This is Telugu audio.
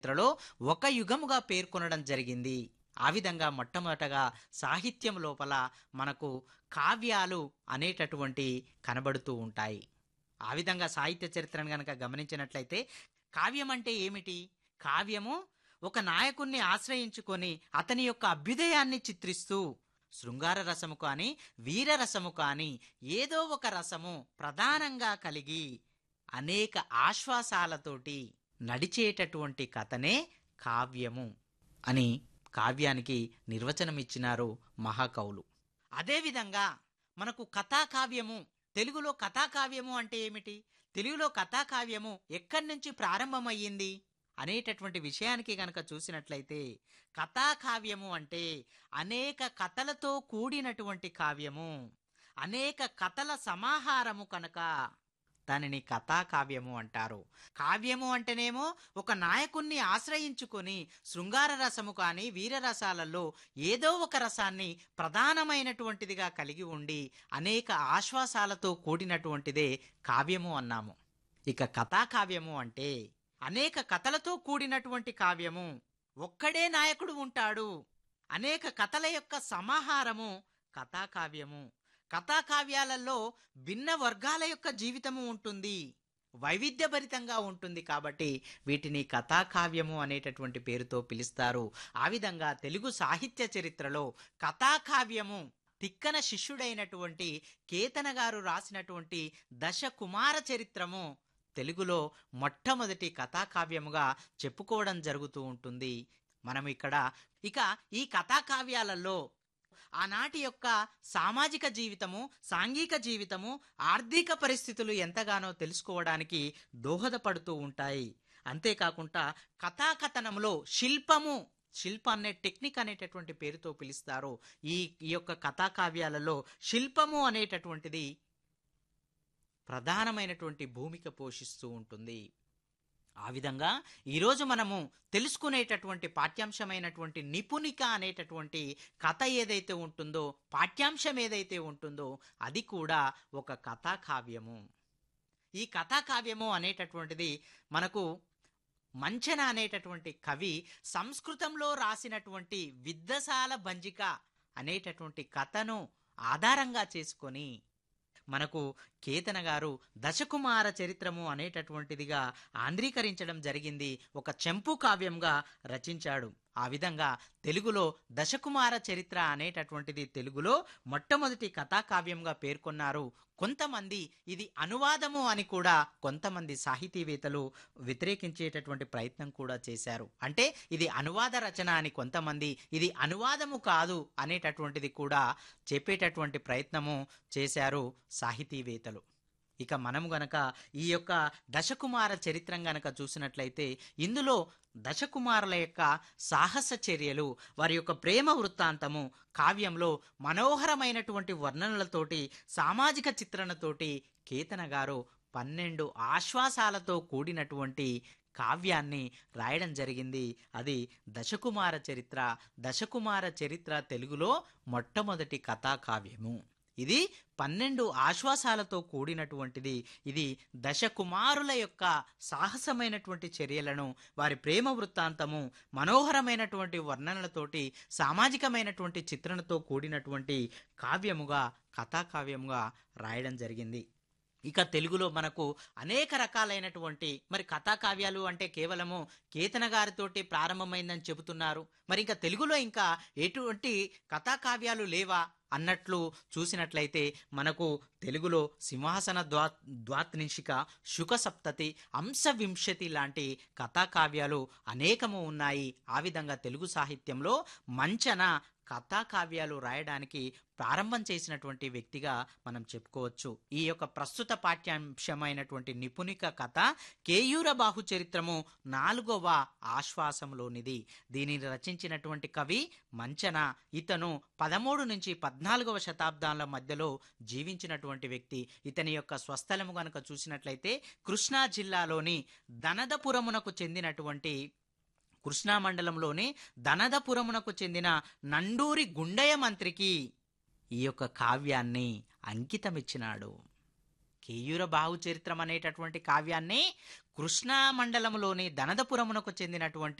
చరిత్రలో ఒక యుగముగా పేర్కొనడం జరిగింది ఆ విధంగా మొట్టమొదటగా సాహిత్యం లోపల మనకు కావ్యాలు అనేటటువంటి కనబడుతూ ఉంటాయి ఆ విధంగా సాహిత్య చరిత్రను గనక గమనించినట్లయితే కావ్యం అంటే ఏమిటి కావ్యము ఒక నాయకుణ్ణి ఆశ్రయించుకొని అతని యొక్క అభ్యుదయాన్ని చిత్రిస్తూ శృంగార రసము కానీ వీర రసము కానీ ఏదో ఒక రసము ప్రధానంగా కలిగి అనేక ఆశ్వాసాలతోటి నడిచేటటువంటి కథనే కావ్యము అని కావ్యానికి నిర్వచనం ఇచ్చినారు మహాకవులు అదేవిధంగా మనకు కథాకావ్యము తెలుగులో కథాకావ్యము అంటే ఏమిటి తెలుగులో కథాకావ్యము ఎక్కడి నుంచి ప్రారంభమయ్యింది అనేటటువంటి విషయానికి గనక చూసినట్లయితే కథాకావ్యము అంటే అనేక కథలతో కూడినటువంటి కావ్యము అనేక కథల సమాహారము కనుక దానిని కథాకావ్యము అంటారు కావ్యము అంటేనేమో ఒక నాయకుణ్ణి ఆశ్రయించుకొని శృంగార రసము కానీ వీరరసాలలో ఏదో ఒక రసాన్ని ప్రధానమైనటువంటిదిగా కలిగి ఉండి అనేక ఆశ్వాసాలతో కూడినటువంటిదే కావ్యము అన్నాము ఇక కథాకావ్యము అంటే అనేక కథలతో కూడినటువంటి కావ్యము ఒక్కడే నాయకుడు ఉంటాడు అనేక కథల యొక్క సమాహారము కథాకావ్యము కథాకావ్యాలలో భిన్న వర్గాల యొక్క జీవితము ఉంటుంది వైవిధ్యభరితంగా ఉంటుంది కాబట్టి వీటిని కథాకావ్యము అనేటటువంటి పేరుతో పిలుస్తారు ఆ విధంగా తెలుగు సాహిత్య చరిత్రలో కథాకావ్యము తిక్కన శిష్యుడైనటువంటి కేతన గారు రాసినటువంటి దశ కుమార చరిత్రము తెలుగులో మొట్టమొదటి కథాకావ్యముగా చెప్పుకోవడం జరుగుతూ ఉంటుంది మనం ఇక్కడ ఇక ఈ కథాకావ్యాలలో ఆనాటి యొక్క సామాజిక జీవితము సాంఘిక జీవితము ఆర్థిక పరిస్థితులు ఎంతగానో తెలుసుకోవడానికి దోహదపడుతూ ఉంటాయి అంతేకాకుండా కథాకథనంలో శిల్పము శిల్ప అనే టెక్నిక్ అనేటటువంటి పేరుతో పిలుస్తారు ఈ ఈ యొక్క కథాకావ్యాలలో శిల్పము అనేటటువంటిది ప్రధానమైనటువంటి భూమిక పోషిస్తూ ఉంటుంది ఆ విధంగా ఈరోజు మనము తెలుసుకునేటటువంటి పాఠ్యాంశమైనటువంటి నిపుణిక అనేటటువంటి కథ ఏదైతే ఉంటుందో పాఠ్యాంశం ఏదైతే ఉంటుందో అది కూడా ఒక కథాకావ్యము ఈ కథాకావ్యము అనేటటువంటిది మనకు మంచన అనేటటువంటి కవి సంస్కృతంలో రాసినటువంటి విద్దసాల బంజిక అనేటటువంటి కథను ఆధారంగా చేసుకొని మనకు కేతన గారు దశకుమార చరిత్రము అనేటటువంటిదిగా ఆంధ్రీకరించడం జరిగింది ఒక చెంపు కావ్యంగా రచించాడు ఆ విధంగా తెలుగులో దశకుమార చరిత్ర అనేటటువంటిది తెలుగులో మొట్టమొదటి కథాకావ్యంగా పేర్కొన్నారు కొంతమంది ఇది అనువాదము అని కూడా కొంతమంది సాహితీవేత్తలు వ్యతిరేకించేటటువంటి ప్రయత్నం కూడా చేశారు అంటే ఇది అనువాద రచన అని కొంతమంది ఇది అనువాదము కాదు అనేటటువంటిది కూడా చెప్పేటటువంటి ప్రయత్నము చేశారు సాహితీవేత్తలు ఇక మనము గనక ఈ యొక్క దశకుమార చరిత్రం గనక చూసినట్లయితే ఇందులో దశకుమారుల యొక్క సాహస చర్యలు వారి యొక్క ప్రేమ వృత్తాంతము కావ్యంలో మనోహరమైనటువంటి వర్ణనలతోటి సామాజిక చిత్రణతోటి కేతన గారు పన్నెండు ఆశ్వాసాలతో కూడినటువంటి కావ్యాన్ని రాయడం జరిగింది అది దశకుమార చరిత్ర దశకుమార చరిత్ర తెలుగులో మొట్టమొదటి కథాకావ్యము ఇది పన్నెండు ఆశ్వాసాలతో కూడినటువంటిది ఇది దశకుమారుల యొక్క సాహసమైనటువంటి చర్యలను వారి ప్రేమ వృత్తాంతము మనోహరమైనటువంటి వర్ణనలతోటి సామాజికమైనటువంటి చిత్రణతో కూడినటువంటి కావ్యముగా కథాకావ్యముగా రాయడం జరిగింది ఇక తెలుగులో మనకు అనేక రకాలైనటువంటి మరి కథాకావ్యాలు అంటే కేవలము కేతన గారితోటి ప్రారంభమైందని చెబుతున్నారు మరి ఇంకా తెలుగులో ఇంకా ఎటువంటి కథాకావ్యాలు లేవా అన్నట్లు చూసినట్లయితే మనకు తెలుగులో సింహాసన ద్వా ద్వాత్నిషిక శుక సప్తతి అంశవింశతి లాంటి కథాకావ్యాలు అనేకము ఉన్నాయి ఆ విధంగా తెలుగు సాహిత్యంలో మంచన కథాకావ్యాలు రాయడానికి ప్రారంభం చేసినటువంటి వ్యక్తిగా మనం చెప్పుకోవచ్చు ఈ యొక్క ప్రస్తుత పాఠ్యాంశమైనటువంటి నిపుణిక కథ కేయూర బాహు చరిత్రము నాలుగవ ఆశ్వాసంలోనిది దీనిని రచించినటువంటి కవి మంచన ఇతను పదమూడు నుంచి పద్నాలుగవ శతాబ్దాల మధ్యలో జీవించినటువంటి వ్యక్తి ఇతని యొక్క స్వస్థలము గనుక చూసినట్లయితే కృష్ణా జిల్లాలోని దనదపురమునకు చెందినటువంటి కృష్ణా మండలంలోని దనదపురమునకు చెందిన నండూరి గుండయ్య మంత్రికి ఈ యొక్క కావ్యాన్ని అంకితమిచ్చినాడు కేయూర బాహు చరిత్రం అనేటటువంటి కావ్యాన్ని కృష్ణా మండలంలోని దనదపురమునకు చెందినటువంటి